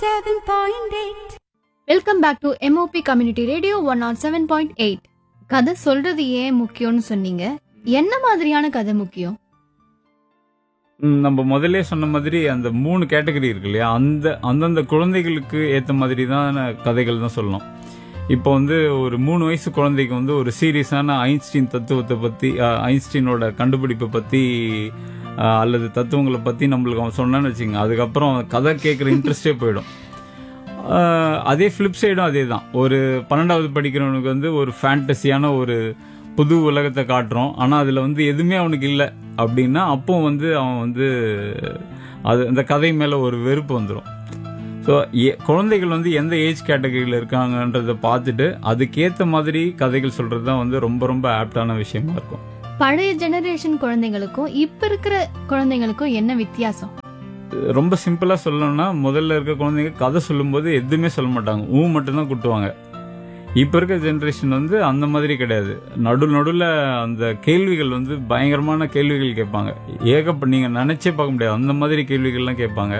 107.8 welcome back to MOP community radio one naught seven point eight கதை சொல்றது ஏன் முக்கியம்னு சொன்னீங்க என்ன மாதிரியான கதை முக்கியம் ம், நம்ம முதல்ல சொன்ன மாதிரி அந்த மூணு கேட்டகரி இருக்கு இல்லையா அந்த அந்தந்த குழந்தைகளுக்கு ஏற்ற மாதிரி தான் கதைகள் தான் சொல்லணும் இப்போ வந்து ஒரு மூணு வயசு குழந்தைக்கு வந்து ஒரு சீரியஸான ஐன்ஸ்டீன் தத்துவத்தை பற்றி ஐன்ஸ்டீனோட கண்டுபிடிப்பை பற்றி அல்லது தத்துவங்களை பற்றி நம்மளுக்கு அவன் சொன்னான்னு வச்சுங்க அதுக்கப்புறம் கதை கேட்குற இன்ட்ரெஸ்டே போயிடும் ஆஹ், அதே ஃப்ளிப் சைடும் அதே தான் ஒரு பன்னெண்டாவது படிக்கிறவனுக்கு வந்து ஒரு ஃபேண்டசியான ஒரு புது உலகத்தை காட்டுறோம் ஆனால் அதில் வந்து எதுவுமே அவனுக்கு இல்லை அப்படின்னா அப்போ வந்து அவன் வந்து அது அந்த கதை மேலே ஒரு வெறுப்பு வந்துடும் ஸோ குழந்தைகள் வந்து எந்த ஏஜ் கேட்டகரியில் இருக்காங்கன்றதை பார்த்துட்டு அதுக்கேற்ற மாதிரி கதைகள் சொல்கிறது தான் வந்து ரொம்ப ரொம்ப ஆப்டான விஷயமா இருக்கும் பழைய ஜெனரேஷன் குழந்தைங்களுக்கும் இப்ப இருக்கிற குழந்தைங்களுக்கும் என்ன வித்தியாசம் ரொம்ப சிம்பிளா சொல்லணும்னா முதல்ல இருக்க குழந்தைங்க கதை சொல்லும்போது எதுவுமே சொல்ல மாட்டாங்க ஊ மட்டும்தான் குட்டுவாங்க இப்ப இருக்க ஜெனரேஷன் வந்து அந்த மாதிரி கிடையாது நடு நடுவில் அந்த கேள்விகள் வந்து பயங்கரமான கேள்விகள் கேட்பாங்க ஏகப்ப நீங்க நினைச்சே பார்க்க முடியாது அந்த மாதிரி கேள்விகள்லாம் கேட்பாங்க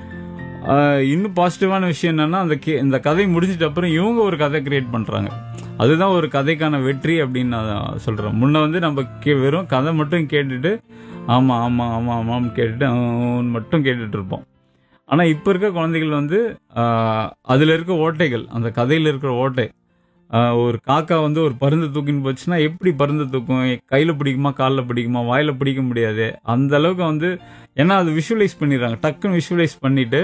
ஆஹ் இன்னும் பாசிட்டிவான விஷயம் என்னன்னா அந்த கே- இந்த கதை முடிஞ்சிட்ட அப்புறம் இவங்க ஒரு கதை கிரியேட் பண்றாங்க அதுதான் ஒரு கதைக்கான வெற்றி அப்படின்னு நான் சொல்றேன் முன்ன வந்து நம்ம கே- வெறும் கதை மட்டும் கேட்டுட்டு ஆமா ஆமா ஆமா ஆமான்னு கேட்டுட்டு ஆன்னு மட்டும் கேட்டுட்டு இருப்போம் ஆனா இப்ப இருக்க குழந்தைகள் வந்து ஆஹ், அதுல இருக்க ஓட்டைகள் அந்த கதையில இருக்கிற ஓட்டை ஆஹ், ஒரு காக்கா வந்து ஒரு பருந்து தூக்கின்னு போச்சுன்னா எப்படி பருந்து தூக்கும் கையில பிடிக்குமா காலில் பிடிக்குமா வாயில பிடிக்க முடியாது அந்த அளவுக்கு வந்து ஏன்னா அது விஷுவலைஸ் பண்ணிடுறாங்க டக்குன்னு விஷுவலைஸ் பண்ணிட்டு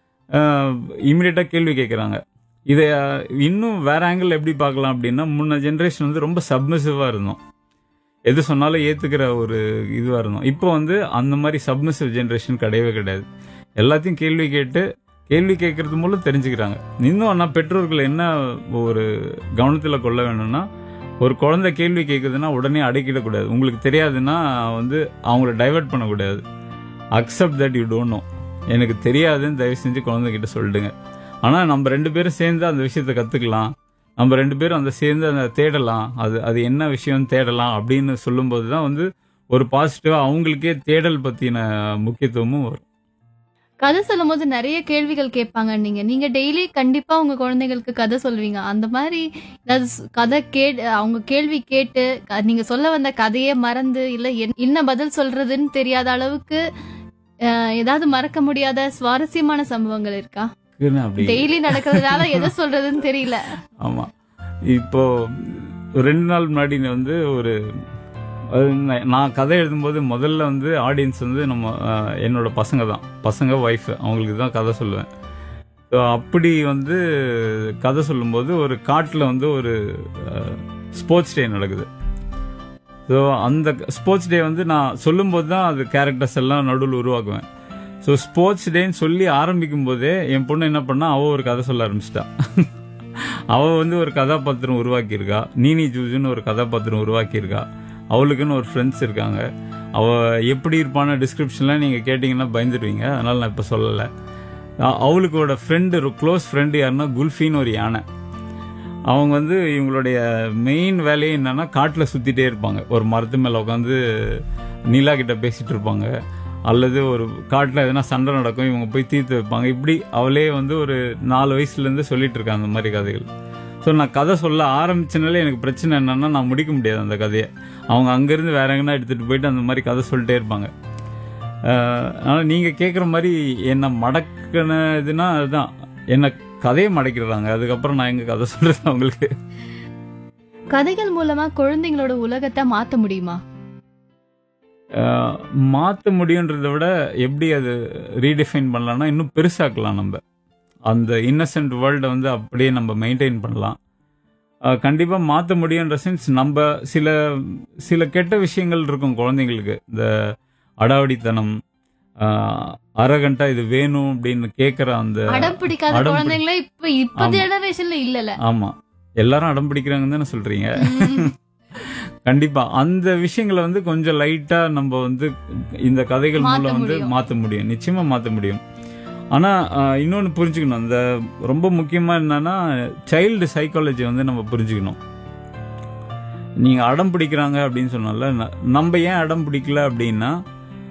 இமீடியட்டா கேள்வி கேட்குறாங்க இதை ஆஹ், இன்னும் வேற ஆங்கிள் எப்படி பார்க்கலாம் அப்படின்னா முன்ன ஜென்ரேஷன் வந்து ரொம்ப சப்மிசிவா இருந்தோம் எது சொன்னாலும் ஏத்துக்கிற ஒரு இதுவா இருந்தோம் இப்போ வந்து அந்த மாதிரி சப்மிசிவ் ஜென்ரேஷன் கிடையவே கிடையாது எல்லாத்தையும் கேள்வி கேட்டு கேள்வி கேட்கறது மூலம் தெரிஞ்சுக்கிறாங்க இன்னும் ஆனால் பெற்றோர்கள் என்ன ஒரு கவனத்தில் கொள்ள வேணும்னா ஒரு குழந்தை கேள்வி கேட்குதுன்னா உடனே அடக்கிடக்கூடாது உங்களுக்கு தெரியாதுன்னா வந்து அவங்கள டைவர்ட் பண்ணக்கூடாது accept that you don't know எனக்கு தெரியாதுன்னு தயவு செஞ்சு குழந்தைகிட்ட சொல்லிடுங்க ஆனால் நம்ம ரெண்டு பேரும் சேர்ந்து அந்த விஷயத்தை கற்றுக்கலாம் நம்ம ரெண்டு பேரும் அந்த சேர்ந்து அந்த தேடலாம் அது அது என்ன விஷயம் தேடலாம் அப்படின்னு சொல்லும்போது தான் வந்து ஒரு பாசிட்டிவாக அவங்களுக்கே தேடல் பற்றின முக்கியத்துவமும் வரும் கதை சொல்லும் போது நிறைய கேள்விகள் கேட்பாங்க நீங்க நீங்க டெய்லி கண்டிப்பா உங்க குழந்தைகளுக்கு கதை சொல்வீங்க அந்த மாதிரி ஏதாவது ஸ்- கதை கேட் அவங்க கேள்வி கேட்டு க- நீங்க சொல்ல வந்த கதையே மறந்து இல்ல என்- என்ன பதில் சொல்றதுன்னு தெரியாத அளவுக்கு அஹ், ஏதாவது மறக்க முடியாத சுவாரஸ்யமான சம்பவங்கள் இருக்கா இருக்குன்னு அப்படி டெய்லி நடக்கிறதுனால எதை சொல்றதுன்னு தெரியல ஆமா இப்போ ஒரு ரெண்டு நாள் முன்னாடி வந்து ஒரு அது நா- நான் கதை எழுதும்போது முதல்ல வந்து ஆடியன்ஸ் வந்து நம்ம அஹ், என்னோட பசங்க தான் பசங்க ஒய்ஃப் அவங்களுக்கு தான் கதை சொல்லுவேன் ஸோ அப்படி வந்து கதை சொல்லும்போது ஒரு காட்டில் வந்து ஒரு ஸ்போர்ட்ஸ் டே நடக்குது ஸோ அந்த ஸ்போர்ட்ஸ் டே வந்து நான் சொல்லும்போது தான் அது கேரக்டர்ஸ் எல்லாம் நடுவில் உருவாக்குவேன் ஸோ ஸ்போர்ட்ஸ் டேன்னு சொல்லி ஆரம்பிக்கும் போதே என் பொண்ணு என்ன பண்ணா அவ ஒரு கதை சொல்ல ஆரம்பிச்சிட்டா அவ வந்து ஒரு கதாபாத்திரம் உருவாக்கியிருக்கா நீனி ஜூஜுன்னு ஒரு கதாபாத்திரம் உருவாக்கியிருக்கா அவளுக்குன்னு ஒரு ஃப்ரெண்ட்ஸ் இருக்காங்க அவ எப்படி இருப்பான டிஸ்கிரிப்ஷன்லாம் நீங்க கேட்டீங்கன்னா பயந்துடுவீங்க அதனால நான் இப்போ சொல்லலை அ- அவளுக்கோட ஃப்ரெண்டு க்ளோஸ் ஃப்ரெண்டு யாருன்னா குல்ஃபின்னு ஒரு யானை அவங்க வந்து இவங்களுடைய மெயின் வேலையே என்னன்னா காட்டில் சுத்திட்டே இருப்பாங்க ஒரு மரத்து மேலே உட்காந்து நிலா கிட்ட பேசிட்டு இருப்பாங்க அல்லது ஒரு காட்டில் எதனா சண்டை நடக்கும் இவங்க போய் தீர்த்து வைப்பாங்க இப்படி அவளே வந்து ஒரு நாலு வயசுலேருந்து சொல்லிட்டு இருக்காங்க அந்த மாதிரி கதைகள் ஸோ நான் கதை சொல்ல ஆரம்பிச்சனாலே எனக்கு பிரச்சனை என்னன்னா நான் முடிக்க முடியாது அந்த கதையை அவங்க அங்கேருந்து வேற எங்கன்னா எடுத்துகிட்டு போயிட்டு அந்த மாதிரி கதை சொல்லிட்டே இருப்பாங்க அஹ், அதனால நீங்கள் கேட்குற மாதிரி என்ன மடக்கினதுன்னா அதுதான் என்ன கதையை மடக்கிடுறாங்க அதுக்கப்புறம் நான் எங்க கதை சொல்றது அவங்களுக்கு கதைகள் மூலமா குழந்தைங்களோட உலகத்தை மாத்த முடியுமா அஹ், மாத்த முடியுன்றதை விட எப்படி அது ரீடிஃபைன் பண்ணலாம்னா இன்னும் பெருசாக்கலாம் நம்ம அந்த இன்னசென்ட் வேர்ல்டை வந்து அப்படியே நம்ம மெயின்டைன் பண்ணலாம் அஹ், கண்டிப்பா மாத்த முடியுன்ற சென்ஸ் நம்ம சில சில கெட்ட விஷயங்கள் இருக்கும் குழந்தைங்களுக்கு இந்த அடாவடித்தனம் அஹ், அரகண்டா இது வேணும் அப்படின்னு கேட்குற அந்த அடம் பிடிக்காத அடம் பிடி- குழந்தைங்களே இப்ப இப்ப ஆமா. ஜெனரேஷன்ல இல்லல ஆமா எல்லாரும் அடம் பிடிக்கிறாங்கன்னு தானே சொல்றீங்க கண்டிப்பா அந்த விஷயங்களை வந்து கொஞ்சம் லைட்டா நம்ம வந்து இந்த கதைகள் மாத்த மூலம் வந்து முடியும். மாத்த முடியும் நிச்சயமா மாத்த முடியும் ஆனா ஆஹ், இன்னொன்னு புரிஞ்சுக்கணும் அந்த ரொம்ப முக்கியமா என்னன்னா சைல்டு சைக்காலஜி வந்து நம்ம புரிஞ்சுக்கணும் நீங்க அடம் பிடிக்கிறாங்க அப்படின்னு சொன்னால ந- நம்ம ஏன் அடம் பிடிக்கல அப்படின்னா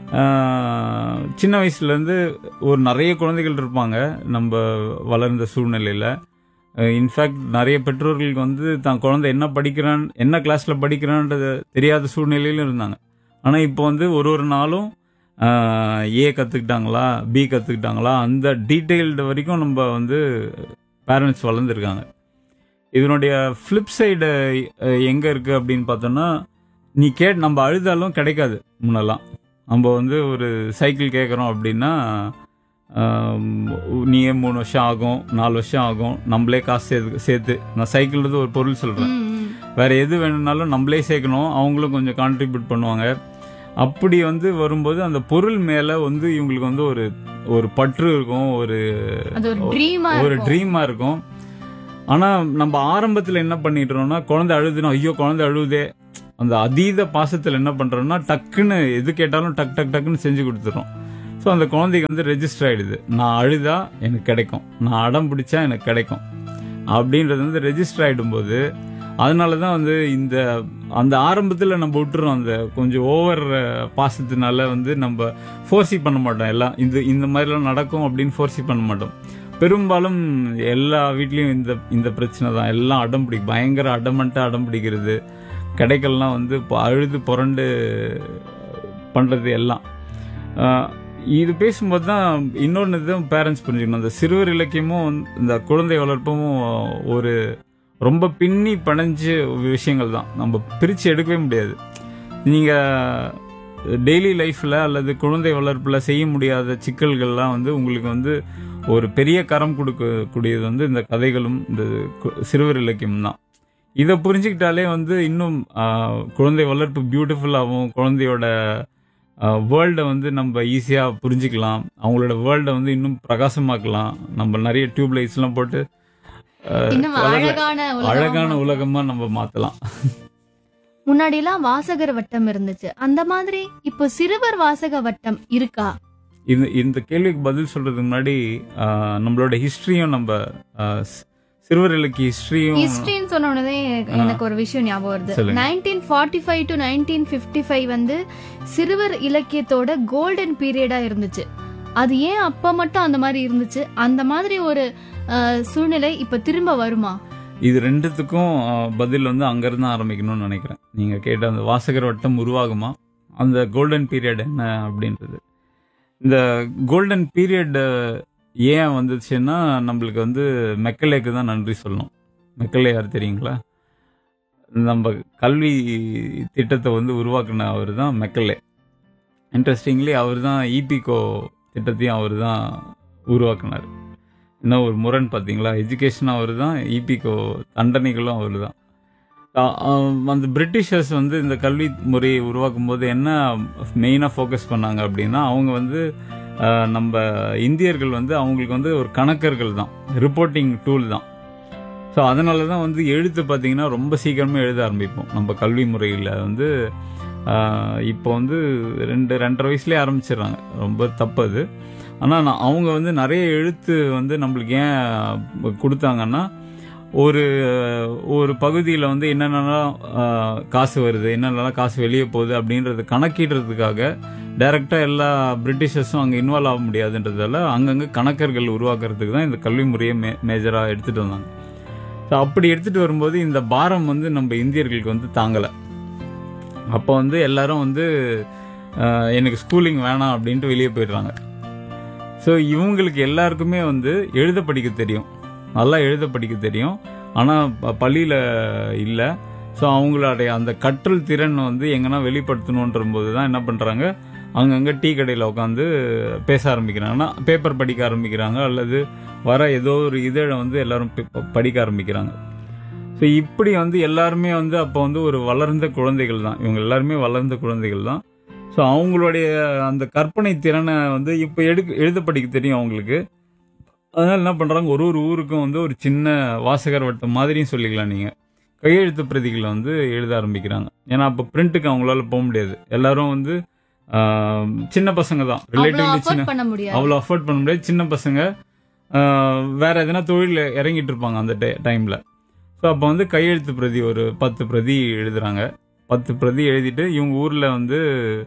ஆஹ், சின்ன வயசுலேருந்து ஒரு நிறைய குழந்தைகள் இருப்பாங்க நம்ம வளர்ந்த சூழ்நிலையில் இன்ஃபேக்ட் நிறைய பெற்றோர்களுக்கு வந்து தான் குழந்தை என்ன படிக்கிறான் என்ன கிளாஸில் படிக்கிறான்றது தெரியாத சூழ்நிலையிலும் இருந்தாங்க ஆனால் இப்போ வந்து ஒரு ஒரு நாளும் ஏ கற்றுக்கிட்டாங்களா பி கற்றுக்கிட்டாங்களா அந்த டீட்டெயில்டு வரைக்கும் நம்ம வந்து பேரண்ட்ஸ் வளர்ந்துருக்காங்க இதனுடைய ஃப்ளிப் சைடு எங்கே இருக்குது அப்படின்னு பார்த்தோன்னா நீ கேட் நம்ம அழுதாலும் கிடைக்காது முன்னெல்லாம் நம்ம வந்து ஒரு சைக்கிள் கேட்குறோம் அப்படின்னா ஆம், நீயே மூணு வருஷம் ஆகும் நாலு வருஷம் ஆகும் நம்மளே காசு சேர்த்து சேர்த்து நான் சைக்கிள்ன்றது ஒரு பொருள் சொல்கிறேன் ம், ம். வேற எது வேணும்னாலும் நம்மளே சேர்க்கணும் அவங்களும் கொஞ்சம் கான்ட்ரிபியூட் பண்ணுவாங்க அப்படி வந்து வரும்போது அந்த பொருள் மேல வந்து இவங்களுக்கு வந்து ஒரு ஒரு பற்று இருக்கும் ஒரு அது ஒரு ட்ரீமா ஒரு ட்ரீமா இருக்கும் ஆனா நம்ம ஆரம்பத்துல என்ன பண்ணிடுறோம்னா குழந்தை அழுதுனா ஐயோ குழந்தை அழுவுதே அந்த அதீத பாசத்துல என்ன பண்றோம்னா டக்குன்னு எது கேட்டாலும் டக் டக் டக்குன்னு செஞ்சு கொடுத்துறோம் ஸோ அந்த குழந்தைக்கு வந்து ரெஜிஸ்டர் ஆயிடுது நான் அழுதா எனக்கு கிடைக்கும் நான் அடம் பிடிச்சா எனக்கு கிடைக்கும் அப்படின்றது வந்து ரெஜிஸ்டர் ஆயிடும்போது அதனால தான் வந்து இந்த அந்த ஆரம்பத்தில் நம்ம விட்டுறோம் அந்த கொஞ்சம் ஓவர் பாசத்தினால வந்து நம்ம ஃபோர்ஸி பண்ண மாட்டோம் எல்லாம் இந்த இந்த மாதிரிலாம் நடக்கும் அப்படின்னு ஃபோர்ஸி பண்ண மாட்டோம் பெரும்பாலும் எல்லா வீட்லேயும் இந்த இந்த பிரச்சனை தான் எல்லாம் அடம் பிடி பயங்கர அடமண்ட்டாக அடம் பிடிக்கிறது கிடைக்கலனா வந்து இப்போ அழுது புரண்டு பண்ணுறது எல்லாம் ஆஹ் இது பேசும்போது தான் இன்னொன்று தான் பேரண்ட்ஸ் புரிஞ்சுக்கணும் அந்த சிறுவர் இலக்கியமும் வந்து இந்த குழந்தை வளர்ப்பும் ஒரு ரொம்ப பின்னி பணைஞ்ச விஷயங்கள் தான் நம்ம பிரித்து எடுக்கவே முடியாது நீங்கள் டெய்லி லைஃப்பில் அல்லது குழந்தை வளர்ப்பில் செய்ய முடியாத சிக்கல்கள்லாம் வந்து உங்களுக்கு வந்து ஒரு பெரிய கரம் கொடுக்கக்கூடியது வந்து இந்த கதைகளும் இந்த கு- சிறுவர் இலக்கியம் தான் இதை புரிஞ்சுக்கிட்டாலே வந்து இன்னும் ஆஹ், குழந்தை வளர்ப்பு பியூட்டிஃபுல்லாகவும் குழந்தையோட வேர்ல்டை வந்து நம்ம ஈஸியாக புரிஞ்சுக்கலாம் அவங்களோட வேர்ல்டை வந்து இன்னும் பிரகாசமாக்கலாம் நம்ம நிறைய டியூப் லைட்ஸ்லாம் போட்டு ஆஹ், இன்னும் வளர- அழகான உலகமா அழகான மாத்தலாம். உலகமா நம்ம மாத்தலாம் முன்னாடி எல்லாம் வாசகர் வட்டம் இருந்துச்சு அந்த மாதிரி இப்போ சிறுவர் வாசக வட்டம் இருக்கா இந்த இந்த கேள்விக்கு பதில் சொல்றதுக்கு முன்னாடி ஆஹ், நம்மளோட ஹிஸ்டரியும் நம்ம ஆஹ், சி- சிறுவர் இலக்கிய ஹிஸ்டரியும் ஹிஸ்டரின்னு சொன்ன உடனே எனக்கு ஒரு விஷயம் ஞாபகம் வருது சொல்லுங்க. Nineteen forty five to nineteen fifty five வந்து சிறுவர் இலக்கியத்தோட கோல்டன் பீரியடா இருந்துச்சு அது ஏன் அப்ப மட்டும் அந்த மாதிரி இருந்துச்சு அந்த மாதிரி ஒரு அஹ், சூழ்நிலை இப்ப திரும்ப வருமா இது ரெண்டுத்துக்கும் ஆஹ், பதில் வந்து அங்கிருந்து ஆரம்பிக்கணும்னு நினைக்கிறேன் நீங்க கேட்ட அந்த வாசகர் வட்டம் உருவாகுமா அந்த கோல்டன் பீரியட் என்ன அப்படின்றது இந்த கோல்டன் பீரியட் ஏன் வந்துச்சுன்னா நம்மளுக்கு வந்து மெக்கலேக்கு தான் நன்றி சொல்லணும் மெக்கலே யார் தெரியுங்களா நம்ம கல்வி திட்டத்தை வந்து உருவாக்குன அவர் தான் மெக்கலே இன்ட்ரெஸ்டிங்லி அவர் தான் இபிகோ திட்டத்தையும் அவர் தான் உருவாக்குனார் என்ன ஒரு முரண் பார்த்தீங்களா எஜுகேஷன் அவர் தான் இபிகோ தண்டனைகளும் அவர் தான் அந்த பிரிட்டிஷர்ஸ் வந்து இந்த கல்வி முறையை உருவாக்கும் போது என்ன மெயினாக ஃபோக்கஸ் பண்ணாங்க அப்படின்னா அவங்க வந்து ஆஹ், நம்ம இந்தியர்கள் வந்து அவங்களுக்கு வந்து ஒரு கணக்கர்கள் தான் ரிப்போர்ட்டிங் டூல் தான் ஸோ அதனால தான் வந்து எழுத்து பார்த்தீங்கன்னா ரொம்ப சீக்கிரமே எழுத ஆரம்பிப்போம் நம்ம கல்வி முறையில் வந்து ஆஹ், இப்போ வந்து ரெண்டு ரெண்டரை வயசுலேயே ஆரம்பிச்சிடுறாங்க ரொம்ப தப்பு அது ஆனால் நான் அவங்க வந்து நிறைய எழுத்து வந்து நம்மளுக்கு ஏன் கொடுத்தாங்கன்னா ஒரு ஒரு பகுதியில் வந்து என்னென்னலாம் ஆஹ், காசு வருது என்னென்னலாம் காசு வெளியே போகுது அப்படின்றது கணக்கிடுறதுக்காக டைரெக்டாக எல்லா பிரிட்டிஷர்ஸும் அங்கே இன்வால்வ் ஆக முடியாதுன்றதால அங்கங்கே கணக்கர்கள் உருவாக்குறதுக்கு தான் இந்த கல்வி முறையை மே மேஜராக எடுத்துகிட்டு வந்தாங்க ஸோ அப்படி எடுத்துகிட்டு வரும்போது இந்த பாரம் வந்து நம்ம இந்தியர்களுக்கு வந்து தாங்கலை அப்போ வந்து எல்லாரும் வந்து ஆஹ், எனக்கு ஸ்கூலிங் வேணாம் அப்படின்ட்டு வெளியே போயிடுறாங்க ஸோ இவங்களுக்கு எல்லாருக்குமே வந்து எழுத படிக்க தெரியும் நல்லா எழுத படிக்க தெரியும் ஆனால் பள்ளியில் இல்லை ஸோ அவங்களுடைய அந்த கற்றல் திறன் வந்து எங்கன்னா வெளிப்படுத்தணுன்ற போது தான் என்ன பண்ணுறாங்க அங்கங்கே டீ கடையில் உட்காந்து பேச ஆரம்பிக்கிறாங்கன்னா பேப்பர் படிக்க ஆரம்பிக்கிறாங்க அல்லது வர ஏதோ ஒரு இதழை வந்து எல்லாரும் பி- படிக்க ஆரம்பிக்கிறாங்க ஸோ இப்படி வந்து எல்லாருமே வந்து அப்போ வந்து ஒரு வளர்ந்த குழந்தைகள் தான் இவங்க எல்லாருமே வளர்ந்த குழந்தைகள் தான் ஸோ அவங்களுடைய அந்த கற்பனை திறனை வந்து இப்போ எடுக்க எழுத படிக்க தெரியும் அவங்களுக்கு அதனால என்ன பண்றாங்க ஒரு ஒரு ஊருக்கும் வந்து ஒரு சின்ன வாசகர் வட்டம் மாதிரியும் சொல்லிக்கலாம் நீங்க கையெழுத்து பிரதிகளை வந்து எழுத ஆரம்பிக்கிறாங்க ஏன்னா அப்போ பிரிண்ட்டுக்கு அவங்களால போக முடியாது எல்லாரும் வந்து ஆஹ், சின்ன பசங்க தான் அவ்வளவு ரிலேட்டிவ்லி சின்ன அஃபோர்ட் பண்ண முடியாது அவ்வளோ அஃபோர்ட் பண்ண முடியாது சின்ன பசங்க ஆஹ், வேற எதனா தொழில் இறங்கிட்டு இருப்பாங்க அந்த டைம்ல ஸோ அப்போ வந்து கையெழுத்து பிரதி ஒரு பத்து பிரதி எழுதுறாங்க பத்து பிரதி எழுதிட்டு இவங்க ஊர்ல வந்து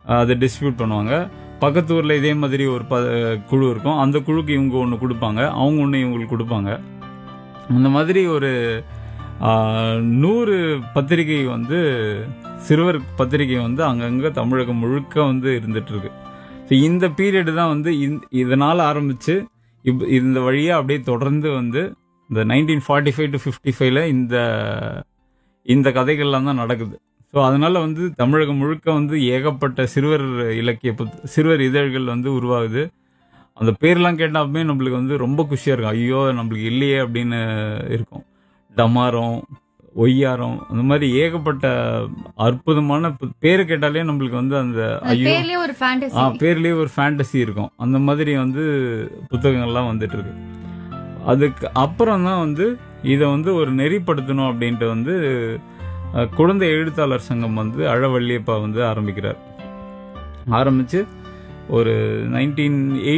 அதை டிஸ்ட்ரிபியூட் பண்ணுவாங்க பக்கத்து ஊர்ல இதே மாதிரி ஒரு ப குழு இருக்கும் அந்த குழுக்கு இவங்க ஒன்று கொடுப்பாங்க அவங்க ஒன்று இவங்களுக்கு கொடுப்பாங்க அந்த மாதிரி ஒரு ஆ, நூறு பத்திரிகை வந்து சிறுவர் பத்திரிகை வந்து அங்கங்க தமிழகம் முழுக்க வந்து இருந்துட்டு இருக்கு ஸோ இந்த பீரியட் தான் வந்து இந்த- இதனால ஆரம்பிச்சு இப் இந்த வழியா அப்படியே தொடர்ந்து வந்து இந்த nineteen forty five to fifty ஃபைவ்ல இந்த இந்த கதைகள்லாம் தான் நடக்குது ஸோ அதனால வந்து தமிழகம் முழுக்க வந்து ஏகப்பட்ட சிறுவர் இலக்கிய புத் சிறுவர் இதழ்கள் வந்து உருவாகுது அந்த பேர்லாம் கேட்டாலுமே நம்மளுக்கு வந்து ரொம்ப குஷியாக இருக்கும் ஐயோ நம்மளுக்கு இல்லையே அப்படின்னு இருக்கும் டமாரம் ஒய்யாரம் அந்த மாதிரி ஏகப்பட்ட அற்புதமான பு- பேரு கேட்டாலே நம்மளுக்கு வந்து அந்த அந்த ஐயோ பேர்லயே ஒரு ஆ ஃபேண்டசி பேர்லயே ஒரு ஃபேண்டசி இருக்கும் அந்த மாதிரி வந்து புத்தகங்கள்லாம் வந்துட்டு இருக்கு அதுக்கு அப்புறம் தான் வந்து இதை வந்து ஒரு நெறிப்படுத்தணும் அப்படின்ட்டு வந்து அஹ், குழந்தை எழுத்தாளர் சங்கம் வந்து அழவள்ளியப்பா வந்து ஆரம்பிக்கிறார் ஆரம்பிச்சு ஒரு நைன்டீன்